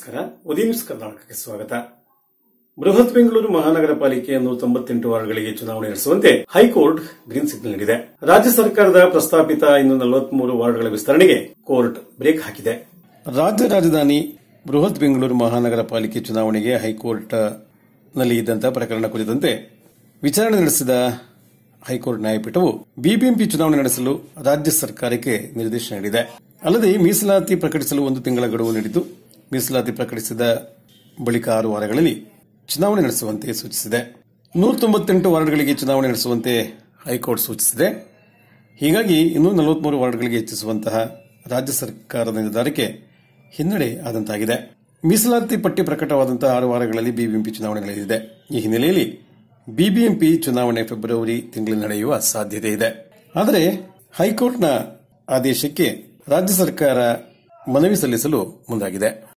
ನಮಸ್ಕಾರ ಉದಯ ನ್ಯೂಸ್ ಕರ್ನಾಟಕಕ್ಕೆ ಸ್ವಾಗತ ಬೃಹತ್ ಬೆಂಗಳೂರು ಮಹಾನಗರ ಪಾಲಿಕೆಯ ನೂರ ತೊಂಬತ್ತೆಂಟು ವಾರ್ಡ್ಗಳಿಗೆ ಚುನಾವಣೆ ನಡೆಸುವಂತೆ ಹೈಕೋರ್ಟ್ ಗ್ರೀನ್ ಸಿಗ್ನಲ್ ನೀಡಿದೆ ರಾಜ್ಯ ಸರ್ಕಾರದ ಪ್ರಸ್ತಾಪಿತ ಇನ್ನು ನಲವತ್ಮೂರು ವಾರ್ಡ್ಗಳ ವಿಸ್ತರಣೆಗೆ ಕೋರ್ಟ್ ಬ್ರೇಕ್ ಹಾಕಿದೆ ರಾಜ್ಯ ರಾಜಧಾನಿ ಬೃಹತ್ ಬೆಂಗಳೂರು ಮಹಾನಗರ ಪಾಲಿಕೆ ಚುನಾವಣೆಗೆ ಹೈಕೋರ್ಟ್ ನಲ್ಲಿ ಇದ್ದಂತಹ ಪ್ರಕರಣ ಕುರಿತಂತೆ ವಿಚಾರಣೆ ನಡೆಸಿದ ಹೈಕೋರ್ಟ್ ನ್ಯಾಯಪೀಠವು ಬಿಬಿಎಂಪಿ ಚುನಾವಣೆ ನಡೆಸಲು ರಾಜ್ಯ ಸರ್ಕಾರಕ್ಕೆ ನಿರ್ದೇಶನ ನೀಡಿದೆ ಅಲ್ಲದೆ ಮೀಸಲಾತಿ ಪ್ರಕಟಿಸಲು ಒಂದು ತಿಂಗಳ ಗಡುವು ನೀಡಿದ್ದು ಮೀಸಲಾತಿ ಪ್ರಕಟಿಸಿದ ಬಳಿಕ ಆರು ವಾರಗಳಲ್ಲಿ ಚುನಾವಣೆ ನಡೆಸುವಂತೆ ಸೂಚಿಸಿದೆ ನೂರ ತೊಂಬತ್ತೆಂಟು ವಾರ್ಡ್ಗಳಿಗೆ ಚುನಾವಣೆ ನಡೆಸುವಂತೆ ಹೈಕೋರ್ಟ್ ಸೂಚಿಸಿದೆ ಹೀಗಾಗಿ ಇನ್ನೂ ನಲವತ್ಮೂರು ವಾರ್ಡ್ಗಳಿಗೆ ಹೆಚ್ಚಿಸುವಂತಹ ರಾಜ್ಯ ಸರ್ಕಾರದ ನಿರ್ಧಾರಕ್ಕೆ ಹಿನ್ನಡೆ ಆದಂತಾಗಿದೆ ಮೀಸಲಾತಿ ಪಟ್ಟಿ ಪ್ರಕಟವಾದಂತಹ ಆರು ವಾರಗಳಲ್ಲಿ ಬಿಬಿಎಂಪಿ ಚುನಾವಣೆ ನಡೆಯಲಿದೆ ಈ ಹಿನ್ನೆಲೆಯಲ್ಲಿ ಬಿಬಿಎಂಪಿ ಚುನಾವಣೆ ಫೆಬ್ರವರಿ ತಿಂಗಳಲ್ಲಿ ನಡೆಯುವ ಸಾಧ್ಯತೆ ಇದೆ ಆದರೆ ಹೈಕೋರ್ಟ್ನ ಆದೇಶಕ್ಕೆ ರಾಜ್ಯ ಸರ್ಕಾರ ಮನವಿ ಸಲ್ಲಿಸಲು ಮುಂದಾಗಿದೆ